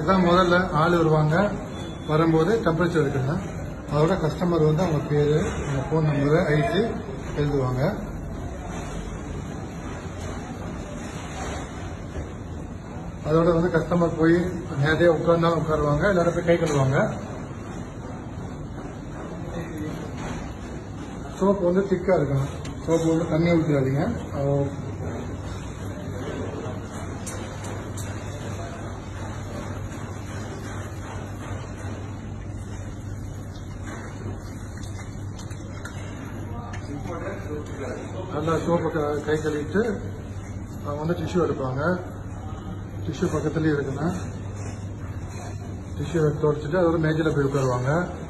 இதுதான் முதல்ல ஆள் வருவாங்க வரும்போது டெம்பரேச்சர் இருக்குங்க அதோட கஸ்டமர் வந்து அவங்க பேரு அவங்க ஃபோன் நம்பரு ஐடி எழுதுவாங்க அதோட வந்து கஸ்டமர் போய் நேரடியாக உட்கார்ந்தாலும் உட்காருவாங்க எல்லாரும் போய் கை கழுவாங்க சோப்பு வந்து திக்கா இருக்கணும் சோப்பு வந்து தண்ணி ஊற்றிடாதீங்க அஹ் நல்லா சோப்பு க- கை கழுவிட்டு அவங்க வந்து டிஷ்யூ எடுப்பாங்க டிஷ்யூ பக்கத்துலேயே இருக்குங்க டிஷ்யூ துடைச்சிட்டு அதோட மேஜில் போய் உட்காருவாங்க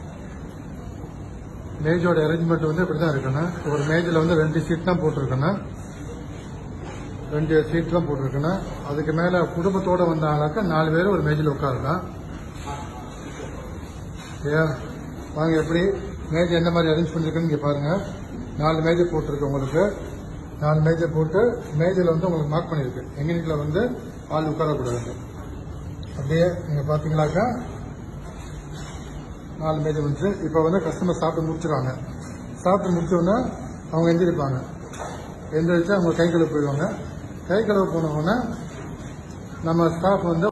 மேஜோட அரேஞ்ச்மெண்ட் வந்து இப்படி தான் இருக்கணும் ஒரு மேஜில் வந்து ரெண்டு சீட் தான் போட்டிருக்கணும் ரெண்டு சீட் தான் போட்டிருக்கணும் அதுக்கு மேலே குடும்பத்தோட வந்தாங்கனாக்கா நாலு பேர் ஒரு மேஜில் உட்காரலாம் ஏன் வாங்க எப்படி மேஜ் எந்த மாதிரி அரேஞ்ச் பண்ணிருக்குன்னு இங்கே பாருங்க நாலு மேஜை போட்டிருக்கு உங்களுக்கு நாலு மேஜை போட்டு மேஜில் வந்து உங்களுக்கு மார்க் பண்ணியிருக்கு எங்க வீட்டில் வந்து ஆள் உட்காரக்கூடாது அப்படியே நீங்கள் பார்த்தீங்களாக்கா நாலு மேஜை வந்துச்சு இப்போ வந்து கஸ்டமர் சாப்பிட்டு முடிச்சிருவாங்க சாப்பிட்டு முடிச்ச உடனே அவங்க எந்திரிப்பாங்க எந்திரிச்சு அவங்க கை கழுவு போயிடுவாங்க கை கழுவு போன உடனே நம்ம ஸ்டாஃப் வந்து